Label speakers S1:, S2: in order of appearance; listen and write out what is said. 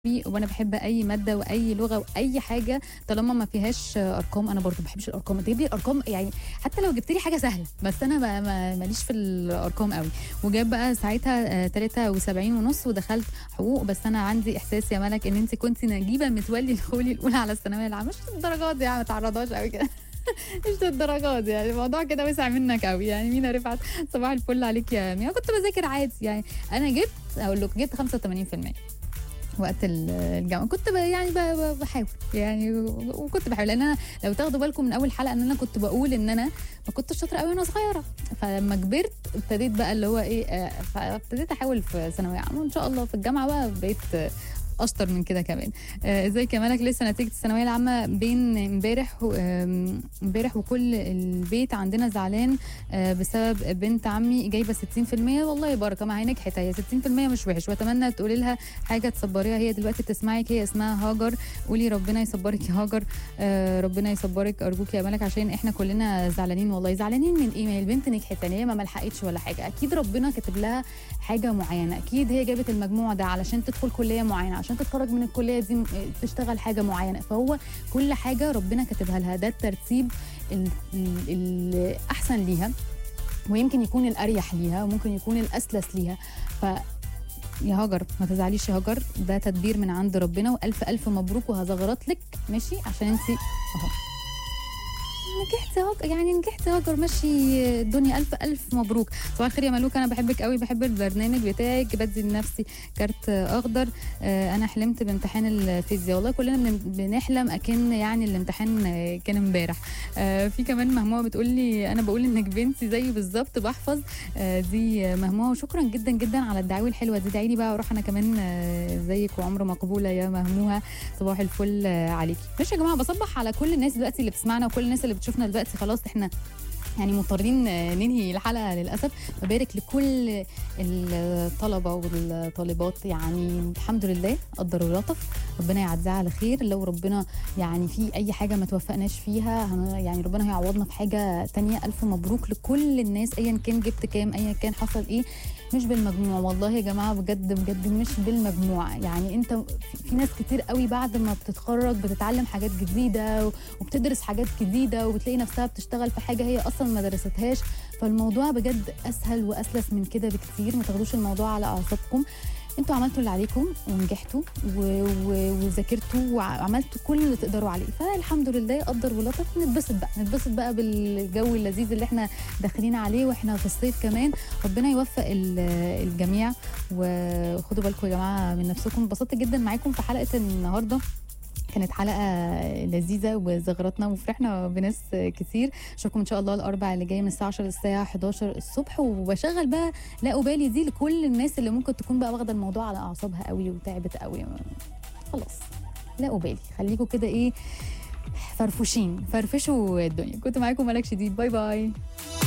S1: بي- وانا بحب اي ماده واي لغه واي حاجه طالما ما فيهاش ارقام انا برضو ما بحبش الارقام تجيب لي الارقام يعني حتى لو جبت لي حاجه سهله بس انا ما- ما- ماليش في الارقام قوي وجاب بقى ساعتها آه، 73 ونص ودخلت حقوق بس انا عندي احساس يا ملك ان انت كنت نجيبه متولي الخولي الاولى على الثانويه العامه مش الدرجات دي يعني ما تعرضهاش قوي كده مش للدرجات يعني الموضوع كده وسع منك قوي يعني مينا رفعت صباح الفل عليك يا مينا كنت بذاكر عادي يعني انا جبت اقول لك جبت 85% وقت ال- الجامعه كنت ب- يعني ب- ب- بحاول يعني و- وكنت بحاول لان انا لو تاخدوا بالكم من اول حلقه ان انا كنت بقول ان انا ما كنتش شاطره قوي وانا صغيره فلما كبرت ابتديت بقى اللي هو ايه آه، فابتديت احاول في ثانويه عامه وان شاء الله في الجامعه بقى بقيت آه، اشطر من كده كمان آه، ازيك يا ملك لسه نتيجه الثانويه العامه بين امبارح و- آم، امبارح وكل البيت عندنا زعلان آه، بسبب بنت عمي جايبه 60% والله بركه ما هي نجحت هي 60% مش وحش واتمنى تقولي لها حاجه تصبريها هي دلوقتي بتسمعك هي اسمها هاجر قولي ربنا يصبرك يا هاجر آه ربنا يصبرك ارجوك يا ملك عشان احنا كلنا زعلانين والله زعلانين من ايه ما هي البنت نجحت يعني هي ما ملحقتش ولا حاجه اكيد ربنا كاتب لها حاجه معينه اكيد هي جابت المجموع ده علشان تدخل كليه معينه عشان تتخرج من الكليه دي م- تشتغل حاجه معينه فهو كل حاجه ربنا كاتبها لها ده الترتيب ال- ال- الاحسن ليها ويمكن يكون الاريح ليها وممكن يكون الاسلس ليها ف يا هاجر ما تزعليش يا هاجر ده تدبير من عند ربنا والف الف مبروك وهزغرط لك ماشي عشان انت اهو نجحت يا هاجر يعني نجحت يا هاجر ماشي الدنيا الف الف مبروك صباح الخير يا ملوك انا بحبك قوي بحب البرنامج بتاعك بدي لنفسي كارت اخضر آه، انا حلمت بامتحان الفيزياء والله كلنا بن- بنحلم اكن يعني الامتحان آه، كان امبارح آه، في كمان مهموه بتقول لي انا بقول انك بنتي زيي بالظبط بحفظ آه، دي مهموه وشكرا جدا جدا على الدعاوي الحلوه دي ادعي لي بقى اروح انا كمان آه، زيك وعمر مقبوله يا مهموها صباح الفل آه، عليكي ماشي يا جماعه بصبح على كل الناس دلوقتي اللي بتسمعنا وكل الناس اللي بتشوفنا دلوقتي خلاص احنا يعني مضطرين آه، ننهي الحلقه للاسف ببارك لكل الطلبه والطالبات يعني الحمد لله قدر ولطف ربنا يعديها على خير لو ربنا يعني في اي حاجه ما توفقناش فيها هن- يعني ربنا هيعوضنا في حاجه تانية الف مبروك لكل الناس ايا كان جبت كام ايا كان حصل ايه مش بالمجموع والله يا جماعه بجد بجد مش بالمجموع يعني انت في- في ناس كتير قوي بعد ما بتتخرج بتتعلم حاجات جديده وبتدرس حاجات جديده وبتلاقي نفسها بتشتغل في حاجه هي اصلا ما درستهاش فالموضوع بجد اسهل واسلس من كده بكتير ما تاخدوش الموضوع على اعصابكم انتوا عملتوا اللي عليكم ونجحتوا و- و- وذاكرتوا وعملتوا كل اللي تقدروا عليه فالحمد لله قدر ولطف نتبسط بقى نتبسط بقى بالجو اللذيذ اللي احنا داخلين عليه واحنا في الصيف كمان ربنا يوفق ال- الجميع وخدوا بالكم يا جماعه من نفسكم انبسطت جدا معاكم في حلقه النهارده كانت حلقة لذيذة وزغرتنا وفرحنا بناس كتير اشوفكم ان شاء الله الاربع اللي جاي من الساعة 10 للساعة 11 الصبح وبشغل بقى لا بالي دي لكل الناس اللي ممكن تكون بقى واخدة الموضوع على اعصابها قوي وتعبت قوي خلاص لا بالي خليكم كده ايه فرفوشين فرفشوا الدنيا كنت معاكم ملك شديد باي باي